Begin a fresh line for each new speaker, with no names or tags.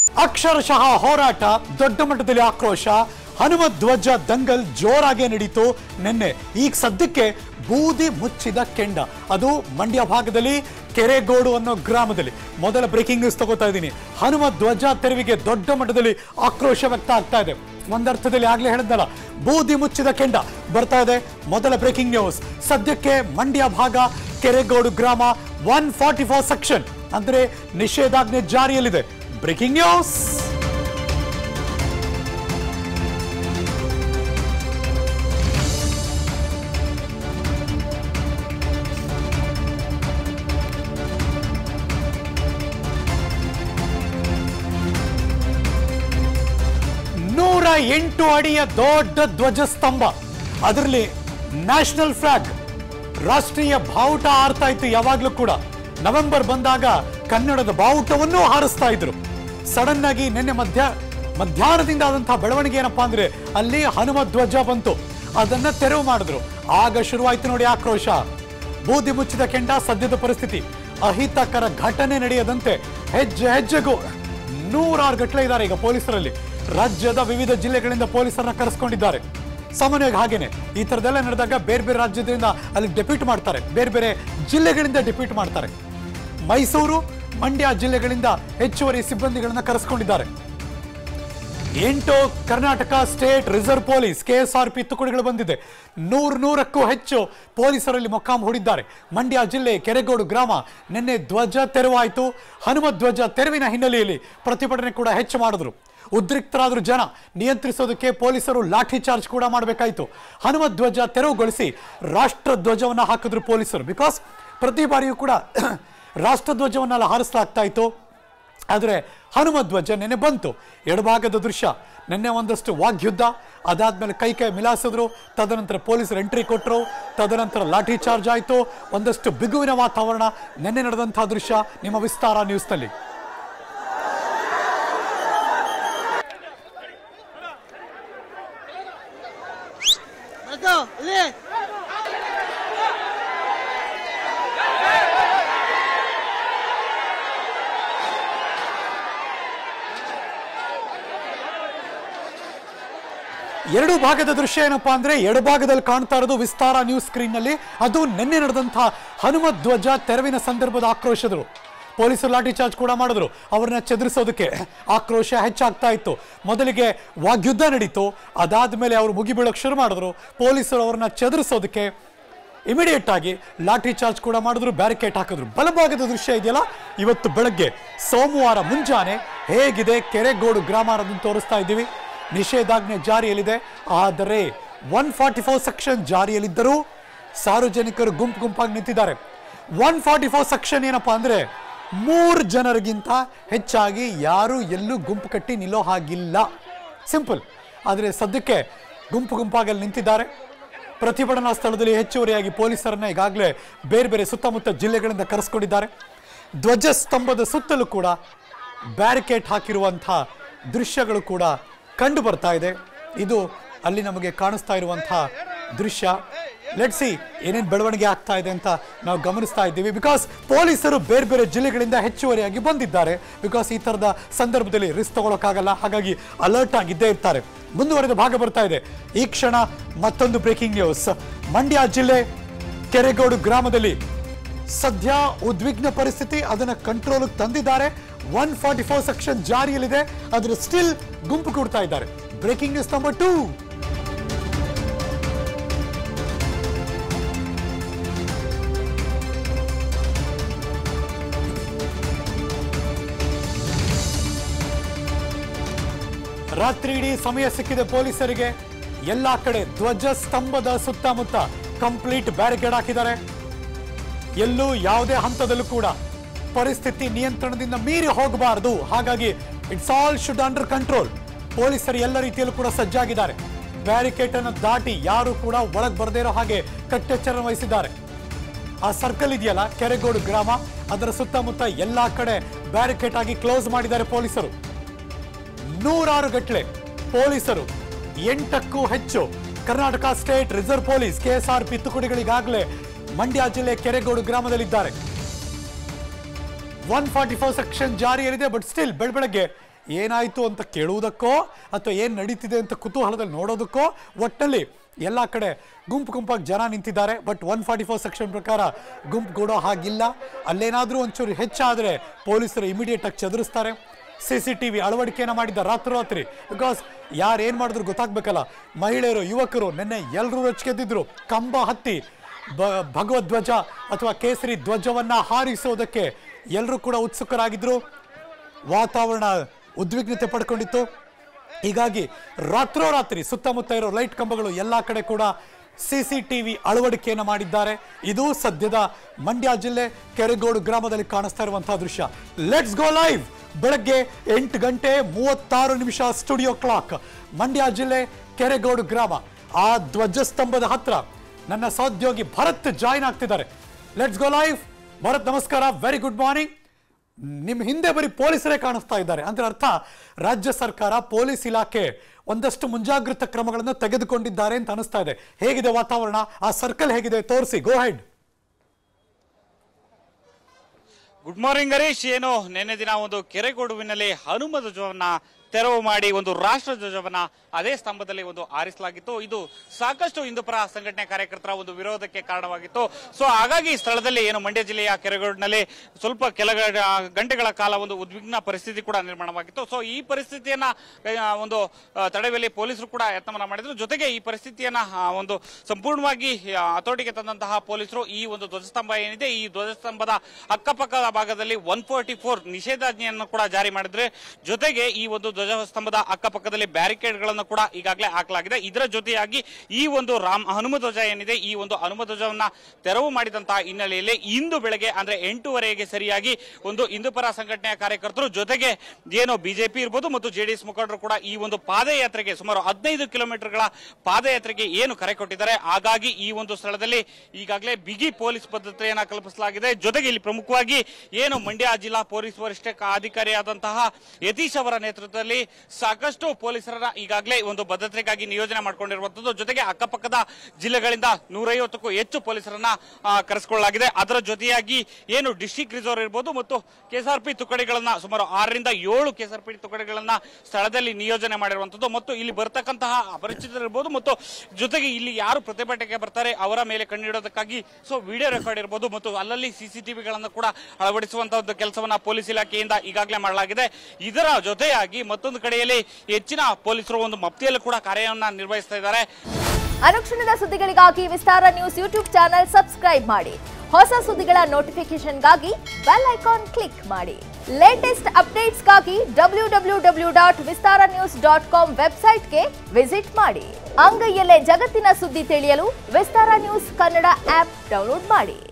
ಅಕ್ಷರಶಃ ಹೋರಾಟ ದೊಡ್ಡ ಮಟ್ಟದಲ್ಲಿ ಆಕ್ರೋಶ ಹನುಮ ಧ್ವಜ ದಂಗಲ್ ಜೋರಾಗೆ ನಡೀತು ನಿನ್ನೆ ಈಗ ಸದ್ಯಕ್ಕೆ ಬೂದಿ ಮುಚ್ಚಿದ ಕೆಂಡ ಅದು ಮಂಡ್ಯ ಭಾಗದಲ್ಲಿ ಕೆರೆಗೋಡು ಅನ್ನೋ ಗ್ರಾಮದಲ್ಲಿ ಮೊದಲ ಬ್ರೇಕಿಂಗ್ ನ್ಯೂಸ್ ತಗೋತಾ ಇದ್ದೀನಿ ಹನುಮ ಧ್ವಜ ತೆರವಿಗೆ ದೊಡ್ಡ ಮಟ್ಟದಲ್ಲಿ ಆಕ್ರೋಶ ವ್ಯಕ್ತ ಆಗ್ತಾ ಇದೆ ಒಂದರ್ಥದಲ್ಲಿ ಆಗ್ಲೇ ಹೇಳಿದ್ನಲ್ಲ ಬೂದಿ ಮುಚ್ಚಿದ ಕೆಂಡ ಬರ್ತಾ ಇದೆ ಮೊದಲ ಬ್ರೇಕಿಂಗ್ ನ್ಯೂಸ್ ಸದ್ಯಕ್ಕೆ ಮಂಡ್ಯ ಭಾಗ ಕೆರೆಗೋಡು ಗ್ರಾಮ ಒನ್ ಫಾರ್ಟಿ ಫೋರ್ ಸೆಕ್ಷನ್ ಅಂದ್ರೆ ನಿಷೇಧಾಜ್ಞೆ ಜಾರಿಯಲ್ಲಿದೆ ಬ್ರೇಕಿಂಗ್ ನ್ಯೂಸ್ ನೂರ ಎಂಟು ಅಡಿಯ ದೊಡ್ಡ ಧ್ವಜಸ್ತಂಭ ಅದರಲ್ಲಿ ನ್ಯಾಷನಲ್ ಫ್ಲಾಗ್ ರಾಷ್ಟ್ರೀಯ ಬಾವುಟ ಹಾರ್ತಾ ಇತ್ತು ಯಾವಾಗ್ಲೂ ಕೂಡ ನವೆಂಬರ್ ಬಂದಾಗ ಕನ್ನಡದ ಬಾವುಟವನ್ನು ಹಾರಿಸ್ತಾ ಇದ್ರು ಸಡನ್ ಆಗಿ ನಿನ್ನೆ ಮಧ್ಯ ಮಧ್ಯಾಹ್ನದಿಂದ ಆದಂತಹ ಬೆಳವಣಿಗೆ ಏನಪ್ಪಾ ಅಂದ್ರೆ ಅಲ್ಲಿ ಹನುಮ ಧ್ವಜ ಬಂತು ಅದನ್ನ ತೆರವು ಮಾಡಿದ್ರು ಆಗ ಶುರುವಾಯ್ತು ನೋಡಿ ಆಕ್ರೋಶ ಬೂದಿ ಮುಚ್ಚಿದ ಕೆಂಡ ಸದ್ಯದ ಪರಿಸ್ಥಿತಿ ಅಹಿತಕರ ಘಟನೆ ನಡೆಯದಂತೆ ಹೆಜ್ಜೆ ಹೆಜ್ಜೆಗೂ ನೂರಾರು ಗಟ್ಟಲೆ ಇದ್ದಾರೆ ಈಗ ಪೊಲೀಸರಲ್ಲಿ ರಾಜ್ಯದ ವಿವಿಧ ಜಿಲ್ಲೆಗಳಿಂದ ಪೊಲೀಸರನ್ನ ಕರೆಸ್ಕೊಂಡಿದ್ದಾರೆ ಸಾಮಾನ್ಯವಾಗಿ ಹಾಗೇನೆ ಈ ಥರದೆಲ್ಲ ನಡೆದಾಗ ಬೇರೆ ಬೇರೆ ರಾಜ್ಯದಿಂದ ಅಲ್ಲಿ ಡೆಪ್ಯೂಟ್ ಮಾಡ್ತಾರೆ ಬೇರೆ ಬೇರೆ ಜಿಲ್ಲೆಗಳಿಂದ ಡೆಪ್ಯೂಟ್ ಮಾಡ್ತಾರೆ ಮೈಸೂರು ಮಂಡ್ಯ ಜಿಲ್ಲೆಗಳಿಂದ ಹೆಚ್ಚುವರಿ ಸಿಬ್ಬಂದಿಗಳನ್ನ ಕರೆಸ್ಕೊಂಡಿದ್ದಾರೆ ಎಂಟು Karnataka state reserve police KSR P ತುಕಡಿಗಳು ಬಂದಿದೆ ನೂರು ನೂರಕ್ಕೂ ಹೆಚ್ಚು ಪೊಲೀಸರಲ್ಲಿ ಮೊಕ್ಕಾಂ ಹೂಡಿದ್ದಾರೆ ಮಂಡ್ಯ ಜಿಲ್ಲೆ ಕೆರೆಗೋಡು ಗ್ರಾಮ ನಿನ್ನೆ ಧ್ವಜ ತೆರವಾಯಿತು ಹನುಮ ಧ್ವಜ ತೆರವಿನ ಹಿನ್ನೆಲೆಯಲ್ಲಿ ಪ್ರತಿಭಟನೆ ಕೂಡ ಹೆಚ್ಚು ಮಾಡಿದ್ರು ಉದ್ರಿಕ್ತರಾದ್ರು ಜನ ನಿಯಂತ್ರಿಸೋದಕ್ಕೆ ಪೊಲೀಸರು ಲಾಠಿ ಚಾರ್ಜ್ ಕೂಡ ಮಾಡಬೇಕಾಯಿತು ಹನುಮ ಧ್ವಜ ತೆರವುಗೊಳಿಸಿ ರಾಷ್ಟ್ರ ಧ್ವಜವನ್ನ ಹಾಕಿದ್ರು ಪೊಲೀಸರು ಬಿಕಾಸ್ ಪ್ರತಿ ಬಾರಿಯೂ ಕೂಡ ರಾಷ್ಟ್ರ ಧ್ವಜವನ್ನೆಲ್ಲ ಹಾರಿಸಲಾಗ್ತಾ ಇತ್ತು ಆದರೆ ಹನುಮ ಧ್ವಜ ನೆನ್ನೆ ಬಂತು ಎಡಭಾಗದ ದೃಶ್ಯ ನಿನ್ನೆ ಒಂದಷ್ಟು ವಾಗ್ಯುದ್ಧ ಅದಾದ್ಮೇಲೆ ಕೈ ಕೈ ಮಿಲಾಸಿದ್ರು ತದನಂತರ ಪೊಲೀಸರು ಎಂಟ್ರಿ ಕೊಟ್ಟರು ತದನಂತರ ಲಾಠಿ ಚಾರ್ಜ್ ಆಯಿತು ಒಂದಷ್ಟು ಬಿಗುವಿನ ವಾತಾವರಣ ನಿನ್ನೆ ನಡೆದಂತಹ ದೃಶ್ಯ ನಿಮ್ಮ ವಿಸ್ತಾರ ನ್ಯೂಸ್ನಲ್ಲಿ
ಬರ್ಕೋ ಇಲ್ಲಿ
ಎರಡು ಭಾಗದ ದೃಶ್ಯ ಏನಪ್ಪಾ ಅಂದ್ರೆ ಎಡಭಾಗದಲ್ಲಿ ಕಾಣ್ತಾ ಇರೋದು ವಿಸ್ತಾರ ನ್ಯೂಸ್ ಸ್ಕ್ರೀನ್ ನಲ್ಲಿ ಅದು ನಿನ್ನೆ ನಡೆದಂತಹ ಹನುಮ ಧ್ವಜ ತೆರವಿನ ಸಂದರ್ಭದ ಆಕ್ರೋಶದರು ಪೊಲೀಸರು ಲಾಠಿ ಚಾರ್ಜ್ ಕೂಡ ಮಾಡಿದ್ರು ಅವ್ರನ್ನ ಚದುರಿಸೋದಕ್ಕೆ ಆಕ್ರೋಶ ಹೆಚ್ಚಾಗ್ತಾ ಇತ್ತು ಮೊದಲಿಗೆ ವಾಗ್ಯುದ್ಧ ನಡೀತು ಅದಾದ್ಮೇಲೆ ಅವರು ಮುಗಿಬೀಳೋಕೆ ಶುರು ಮಾಡಿದ್ರು ಪೊಲೀಸರು ಅವ್ರನ್ನ ಚದುರಿಸೋದಕ್ಕೆ ಇಮಿಡಿಯೇಟ್ ಆಗಿ ಲಾಠಿ ಚಾರ್ಜ್ ಕೂಡ ಮಾಡಿದ್ರು ಬ್ಯಾರಿಕೇಡ್ ಹಾಕಿದ್ರು ಬಲಭಾಗದ ದೃಶ್ಯ ಇದೆಯಲ್ಲ ಇವತ್ತು ಬೆಳಗ್ಗೆ ಸೋಮವಾರ ಮುಂಜಾನೆ ಹೇಗಿದೆ ಕೆರೆಗೋಡು ಗ್ರಾಮ ಅನ್ನೋದನ್ನ ತೋರಿಸ್ತಾ ಇದ್ದೀವಿ ನಿಷೇಧಾಜ್ಞೆ ಜಾರಿಯಲ್ಲಿದೆ ಆದರೆ ಒನ್ ಫಾರ್ಟಿ ಫೋರ್ ಸೆಕ್ಷನ್ ಜಾರಿಯಲ್ಲಿದ್ದರೂ ಸಾರ್ವಜನಿಕರು ಗುಂಪು ಗುಂಪಾಗಿ ನಿಂತಿದ್ದಾರೆ ಒನ್ ಫಾರ್ಟಿ ಫೋರ್ ಸೆಕ್ಷನ್ ಏನಪ್ಪಾ ಅಂದ್ರೆ ಮೂರು ಜನರಿಗಿಂತ ಹೆಚ್ಚಾಗಿ ಯಾರು ಎಲ್ಲೂ ಗುಂಪು ಕಟ್ಟಿ ನಿಲ್ಲೋ ಹಾಗಿಲ್ಲ ಸಿಂಪಲ್ ಆದರೆ ಸದ್ಯಕ್ಕೆ ಗುಂಪು ಗುಂಪಾಗಿ ಅಲ್ಲಿ ನಿಂತಿದ್ದಾರೆ ಪ್ರತಿಭಟನಾ ಸ್ಥಳದಲ್ಲಿ ಹೆಚ್ಚುವರಿಯಾಗಿ ಪೊಲೀಸರನ್ನ ಈಗಾಗಲೇ ಬೇರೆ ಬೇರೆ ಸುತ್ತಮುತ್ತ ಜಿಲ್ಲೆಗಳಿಂದ ಕರೆಸ್ಕೊಂಡಿದ್ದಾರೆ ಧ್ವಜಸ್ತಂಭದ ಸುತ್ತಲೂ ಕೂಡ ಬ್ಯಾರಿಕೇಡ್ ಹಾಕಿರುವಂತಹ ದೃಶ್ಯಗಳು ಕೂಡ ಕಂಡು ಬರ್ತಾ ಇದೆ ಇದು ಅಲ್ಲಿ ನಮಗೆ ಕಾಣಿಸ್ತಾ ಇರುವಂತಹ ದೃಶ್ಯ ಸಿ ಏನೇನು ಬೆಳವಣಿಗೆ ಆಗ್ತಾ ಇದೆ ಅಂತ ನಾವು ಗಮನಿಸ್ತಾ ಇದ್ದೀವಿ ಬಿಕಾಸ್ ಪೊಲೀಸರು ಬೇರೆ ಬೇರೆ ಜಿಲ್ಲೆಗಳಿಂದ ಹೆಚ್ಚುವರಿಯಾಗಿ ಬಂದಿದ್ದಾರೆ ಬಿಕಾಸ್ ಈ ಥರದ ಸಂದರ್ಭದಲ್ಲಿ ರಿಸ್ಕ್ ತಗೊಳಕ್ಕಾಗಲ್ಲ ಹಾಗಾಗಿ ಅಲರ್ಟ್ ಆಗಿದ್ದೇ ಇರ್ತಾರೆ ಮುಂದುವರೆದ ಭಾಗ ಬರ್ತಾ ಇದೆ ಈ ಕ್ಷಣ ಮತ್ತೊಂದು ಬ್ರೇಕಿಂಗ್ ನ್ಯೂಸ್ ಮಂಡ್ಯ ಜಿಲ್ಲೆ ಕೆರೆಗೋಡು ಗ್ರಾಮದಲ್ಲಿ ಸದ್ಯ ಉದ್ವಿಗ್ನ ಪರಿಸ್ಥಿತಿ ಅದನ್ನ ಕಂಟ್ರೋಲ್ ತಂದಿದ್ದಾರೆ ಒನ್ ಫಾರ್ಟಿ ಫೋರ್ ಸೆಕ್ಷನ್ ಜಾರಿಯಲ್ಲಿದೆ ಅದರ ಸ್ಟಿಲ್ ಗುಂಪು ಕೂಡ್ತಾ ಇದ್ದಾರೆ ಬ್ರೇಕಿಂಗ್ ನ್ಯೂಸ್ ನಂಬರ್ ಟೂ ರಾತ್ರಿ ಇಡೀ ಸಮಯ ಸಿಕ್ಕಿದೆ ಪೊಲೀಸರಿಗೆ ಎಲ್ಲಾ ಕಡೆ ಧ್ವಜ ಸ್ತಂಭದ ಸುತ್ತಮುತ್ತ ಕಂಪ್ಲೀಟ್ ಬ್ಯಾರಿಕೇಡ್ ಹಾಕಿದ್ದಾರೆ ಎಲ್ಲೂ ಯಾವುದೇ ಹಂತದಲ್ಲೂ ಕೂಡ ಪರಿಸ್ಥಿತಿ ನಿಯಂತ್ರಣದಿಂದ ಮೀರಿ ಹೋಗಬಾರದು ಹಾಗಾಗಿ it's all should under control ಪೊಲೀಸರು ಎಲ್ಲ ರೀತಿಯಲ್ಲೂ ಕೂಡ ಸಜ್ಜಾಗಿದ್ದಾರೆ ಬ್ಯಾರಿಕೇಡ್ ಅನ್ನು ದಾಟಿ ಯಾರು ಕೂಡ ಒಳಗೆ ಬರದೇ ಇರೋ ಹಾಗೆ ಕಟ್ಟೆಚ್ಚರ ವಹಿಸಿದ್ದಾರೆ ಆ ಸರ್ಕಲ್ ಇದೆಯಲ್ಲ ಕೆರೆಗೋಡು ಗ್ರಾಮ ಅದರ ಸುತ್ತಮುತ್ತ ಎಲ್ಲಾ ಕಡೆ ಬ್ಯಾರಿಕೇಡ್ ಆಗಿ ಕ್ಲೋಸ್ ಮಾಡಿದ್ದಾರೆ ಪೊಲೀಸರು ನೂರಾರು ಗಟ್ಟಲೆ ಪೊಲೀಸರು ಎಂಟಕ್ಕೂ ಹೆಚ್ಚು Karnataka state reserve police KSR P ತುಕಡಿಗಳಿಗಾಗಲೇ ಮಂಡ್ಯ ಜಿಲ್ಲೆ ಕೆರೆಗೋಡು ಗ್ರಾಮದಲ್ಲಿದ್ದಾರೆ ಒನ್ ಫಾರ್ಟಿ ಫೋರ್ ಸೆಕ್ಷನ್ ಜಾರಿಯಲ್ಲಿದೆ ಬಟ್ ಸ್ಟಿಲ್ ಬೆಳಬೆಳಗ್ಗೆ ಏನಾಯ್ತು ಅಂತ ಕೇಳುವುದಕ್ಕೋ ಅಥವಾ ಏನು ನಡೀತಿದೆ ಅಂತ ಕುತೂಹಲದಲ್ಲಿ ನೋಡೋದಕ್ಕೋ ಒಟ್ಟಲ್ಲಿ ಎಲ್ಲ ಕಡೆ ಗುಂಪು ಗುಂಪಾಗಿ ಜನ ನಿಂತಿದ್ದಾರೆ but one forty four section ಪ್ರಕಾರ ಗುಂಪು ಗೂಡೋ ಹಾಗಿಲ್ಲ ಅಲ್ಲೇನಾದರೂ ಒಂಚೂರು ಹೆಚ್ಚಾದರೆ ಪೊಲೀಸರು ಇಮಿಡಿಯೇಟ್ ಆಗಿ ಚದುರಿಸ್ತಾರೆ ಸಿ ಸಿ ಟಿ ವಿ ಅಳವಡಿಕೆಯನ್ನು ಮಾಡಿದ್ದ ರಾತ್ರೋರಾತ್ರಿ ಬಿಕಾಸ್ ಯಾರು ಏನು ಮಾಡಿದ್ರು ಗೊತ್ತಾಗ್ಬೇಕಲ್ಲ ಮಹಿಳೆಯರು ಯುವಕರು ನಿನ್ನೆ ಎಲ್ಲರೂ ರೊಚ್ಗೆದ್ದಿದ್ರು ಕಂಬ ಹತ್ತಿ ಬ ಭಗವಧ್ವಜ ಅಥವಾ ಕೇಸರಿ ಧ್ವಜವನ್ನ ಹಾರಿಸೋದಕ್ಕೆ ಎಲ್ಲರೂ ಕೂಡ ಉತ್ಸುಕರಾಗಿದ್ರು ವಾತಾವರಣ ಉದ್ವಿಗ್ನತೆ ಪಡ್ಕೊಂಡಿತ್ತು ಹೀಗಾಗಿ ರಾತ್ರೋರಾತ್ರಿ ಸುತ್ತಮುತ್ತ ಇರೋ ಲೈಟ್ ಕಂಬಗಳು ಎಲ್ಲ ಕಡೆ ಕೂಡ ಸಿ ಸಿ ಟಿ ವಿ ಅಳವಡಿಕೆಯನ್ನು ಮಾಡಿದ್ದಾರೆ ಇದು ಸದ್ಯದ ಮಂಡ್ಯ ಜಿಲ್ಲೆ ಕೆರೆಗೋಡು ಗ್ರಾಮದಲ್ಲಿ ಕಾಣಿಸ್ತಾ ಇರುವಂತಹ ದೃಶ್ಯ ಲೆಟ್ಸ್ ಗೋ ಲೈವ್ ಬೆಳಗ್ಗೆ ಎಂಟು ಗಂಟೆ ಮೂವತ್ತಾರು ನಿಮಿಷ ಸ್ಟುಡಿಯೋ ಕ್ಲಾಕ್ ಮಂಡ್ಯ ಜಿಲ್ಲೆ ಕೆರೆಗೋಡು ಗ್ರಾಮ ಆ ಧ್ವಜಸ್ತಂಭದ ಹತ್ರ ನನ್ನ ಸಹೋದ್ಯೋಗಿ ಭರತ್ ಜಾಯಿನ್ ಆಗ್ತಿದ್ದಾರೆ ಲೆಟ್ಸ್ ಗೋ ಲೈವ್ ಭರತ್ ನಮಸ್ಕಾರ ವೆರಿ ಗುಡ್ ಮಾರ್ನಿಂಗ್ ನಿಮ್ ಹಿಂದೆ ಬರೀ ಪೊಲೀಸರೇ ಕಾಣಿಸ್ತಾ ಇದ್ದಾರೆ ಅಂದ್ರೆ ಅರ್ಥ ರಾಜ್ಯ ಸರ್ಕಾರ ಪೊಲೀಸ್ ಇಲಾಖೆ ಒಂದಷ್ಟು ಮುಂಜಾಗ್ರತಾ ಕ್ರಮಗಳನ್ನು ತೆಗೆದುಕೊಂಡಿದ್ದಾರೆ ಅಂತ ಅನಿಸ್ತಾ ಇದೆ ಹೇಗಿದೆ ವಾತಾವರಣ ಆ ಸರ್ಕಲ್ ಹೇಗಿದೆ ತೋರಿಸಿ go ahead
good morning Harish ಏನು ನಿನ್ನೆ ದಿನ ಒಂದು ಕೆರೆಗೋಡುವಿನಲ್ಲಿ ಹನುಮ ಧ್ವಜವನ್ನ ತೆರವು ಮಾಡಿ ಒಂದು ರಾಷ್ಟ್ರ ಧ್ವಜವನ್ನ ಅದೇ ಸ್ತಂಭದಲ್ಲಿ ಒಂದು ಆರಿಸಲಾಗಿತ್ತು ಇದು ಸಾಕಷ್ಟು ಹಿಂದೂಪರ ಸಂಘಟನೆ ಕಾರ್ಯಕರ್ತರ ಒಂದು ವಿರೋಧಕ್ಕೆ ಕಾರಣವಾಗಿತ್ತು ಸೊ ಹಾಗಾಗಿ ಈ ಸ್ಥಳದಲ್ಲಿ ಏನು ಮಂಡ್ಯ ಜಿಲ್ಲೆಯ ಕೆರೆಗೋಡಿನಲ್ಲಿ ಸ್ವಲ್ಪ ಕೆಲ ಗಂಟೆಗಳ ಕಾಲ ಒಂದು ಉದ್ವಿಗ್ನ ಪರಿಸ್ಥಿತಿ ಕೂಡ ನಿರ್ಮಾಣವಾಗಿತ್ತು ಸೊ ಈ ಪರಿಸ್ಥಿತಿಯನ್ನ ಆ, ಒಂದು ಆ, ತಡೆಯುವಲ್ಲಿ ಪೊಲೀಸರು ಕೂಡ ಯತ್ನವನ್ನ ಮಾಡಿದ್ರು ಜೊತೆಗೆ ಈ ಪರಿಸ್ಥಿತಿಯನ್ನ ಆ, ಒಂದು ಸಂಪೂರ್ಣವಾಗಿ ಆ, ಹತೋಟಿಗೆ ತಂದಂತಹ ಪೊಲೀಸರು ಈ ಒಂದು ಧ್ವಜಸ್ತಂಭ ಏನಿದೆ ಈ ಧ್ವಜಸ್ತಂಭದ ಅಕ್ಕಪಕ್ಕದ ಭಾಗದಲ್ಲಿ ಒನ್ ಫೋರ್ಟಿ ಫೋರ್ ನಿಷೇಧಾಜ್ಞೆಯನ್ನು ಕೂಡ ಜಾರಿ ಮಾಡಿದ್ರೆ ಜೊತೆಗೆ ಈ ಒಂದು ಧ್ವಜಸ್ತಂಭದ ಅಕ್ಕಪಕ್ಕದಲ್ಲಿ ಬ್ಯಾರಿಕೇಡ್ಗಳನ್ನು ಕೂಡ ಈಗಾಗಲೇ ಹಾಕಲಾಗಿದೆ ಇದರ ಜೊತೆಯಾಗಿ ಈ ಒಂದು ರಾಮ್ ಹನುಮ ಧ್ವಜ ಏನಿದೆ ಈ ಒಂದು ಹನುಮ ಧ್ವಜವನ್ನ ತೆರವು ಮಾಡಿದಂತಹ ಹಿನ್ನೆಲೆಯಲ್ಲಿ ಇಂದು ಬೆಳಗ್ಗೆ ಅಂದ್ರೆ ಎಂಟೂವರೆಗೆ ಸರಿಯಾಗಿ ಒಂದು ಹಿಂದೂಪರ ಸಂಘಟನೆಯ ಕಾರ್ಯಕರ್ತರು ಜೊತೆಗೆ ಏನು ಬಿಜೆಪಿ ಇರ್ಬೋದು ಮತ್ತು ಜೆಡಿಎಸ್ ಮುಖಂಡರು ಕೂಡ ಈ ಒಂದು ಪಾದಯಾತ್ರೆಗೆ ಸುಮಾರು ಹದಿನೈದು ಕಿಲೋಮೀಟರ್ಗಳ ಪಾದಯಾತ್ರೆಗೆ ಏನು ಕರೆ ಕೊಟ್ಟಿದ್ದಾರೆ ಹಾಗಾಗಿ ಈ ಒಂದು ಸ್ಥಳದಲ್ಲಿ ಈಗಾಗಲೇ ಬಿಗಿ ಪೊಲೀಸ್ ಭದ್ರತೆಯನ್ನ ಕಲ್ಪಿಸಲಾಗಿದೆ ಜೊತೆಗೆ ಇಲ್ಲಿ ಪ್ರಮುಖವಾಗಿ ಏನು ಮಂಡ್ಯ ಜಿಲ್ಲಾ ಪೊಲೀಸ್ ವರಿಷ್ಠ ಅಧಿಕಾರಿಯಾದಂತಹ ಯತೀಶ್ ಅವರ ನೇತೃತ್ವದಲ್ಲಿ ಸಾಕಷ್ಟು ಪೊಲೀಸರ ಈಗಾಗಲೇ ಒಂದು ಭದ್ರತೆಗಾಗಿ ನಿಯೋಜನೆ ಮಾಡಿಕೊಂಡಿರುವಂತದ್ದು ಜೊತೆಗೆ ಅಕ್ಕಪಕ್ಕದ ಜಿಲ್ಲೆಗಳಿಂದ ನೂರೈವತ್ತಕ್ಕೂ ಹೆಚ್ಚು ಪೊಲೀಸರನ್ನ ಆ, ಕರೆಸಿಕೊಳ್ಳಲಾಗಿದೆ ಅದರ ಜೊತೆಯಾಗಿ ಏನು ಡಿಸ್ಟಿಕ್ ರಿಸರ್ವ್ ಇರ್ಬೋದು ಮತ್ತು ಕೆಎಸ್ಆರ್ಪಿ ತುಕಡಿಗಳನ್ನ ಸುಮಾರು ಆರರಿಂದ ಏಳು ಕೆಎಸ್ಆರ್ಪಿ ತುಕಡಿಗಳನ್ನ ಸ್ಥಳದಲ್ಲಿ ನಿಯೋಜನೆ ಮಾಡಿರುವಂತದ್ದು ಮತ್ತು ಇಲ್ಲಿ ಬರ್ತಕ್ಕಂತಹ ಅಪರಿಚಿತರು ಇರ್ಬೋದು ಮತ್ತು ಜೊತೆಗೆ ಇಲ್ಲಿ ಯಾರು ಪ್ರತಿಭಟನೆಗೆ ಬರ್ತಾರೆ ಅವರ ಮೇಲೆ ಕಣ್ಣಿಡೋದಕ್ಕಾಗಿ ಸೊ ವಿಡಿಯೋ ರೆಕಾರ್ಡ್ ಇರ್ಬೋದು ಮತ್ತು ಅಲ್ಲಲ್ಲಿ ಸಿಸಿಟಿವಿಗಳನ್ನು ಕೂಡ ಅಳವಡಿಸುವಂತಹ ಒಂದು ಕೆಲಸವನ್ನ ಪೊಲೀಸ್ ಇಲಾಖೆಯಿಂದ ಈಗಾಗಲೇ ಮಾಡಲಾಗಿದೆ ಇದರ ಜೊತೆಯಾಗಿ ಮತ್ತೊಂದು ಕಡೆಯಲ್ಲಿ ಹೆಚ್ಚಿನ ಪೊಲೀಸರು ಒಂದು ಮಫ್ತಿಯಲ್ಲೂ ಕೂಡ ಕಾರ್ಯವನ್ನ ನಿರ್ವಹಿಸ್ತಾ ಇದ್ದಾರೆ
ಅನುಕ್ಷಣದ ಸುದ್ದಿಗಳಿಗಾಗಿ Vistara news YouTube channel subscribe ಮಾಡಿ ಹೊಸ ಸುದ್ದಿಗಳ ನೋಟಿಫಿಕೇಶನ್ಗಾಗಿ ಬೆಲ್ ಐಕಾನ್ ಕ್ಲಿಕ್ ಮಾಡಿ ಲೇಟೆಸ್ಟ್ ಅಪ್ಡೇಟ್ಸ್ಗಾಗಿ W W W dot Vistara news dot com ವೆಬ್ಸೈಟ್ಗೆ ವಿಸಿಟ್ ಮಾಡಿ ಅಂಗೈಯಲ್ಲೇ ಜಗತ್ತಿನ ಸುದ್ದಿ ತಿಳಿಯಲು Vistara news Kannada app download ಮಾಡಿ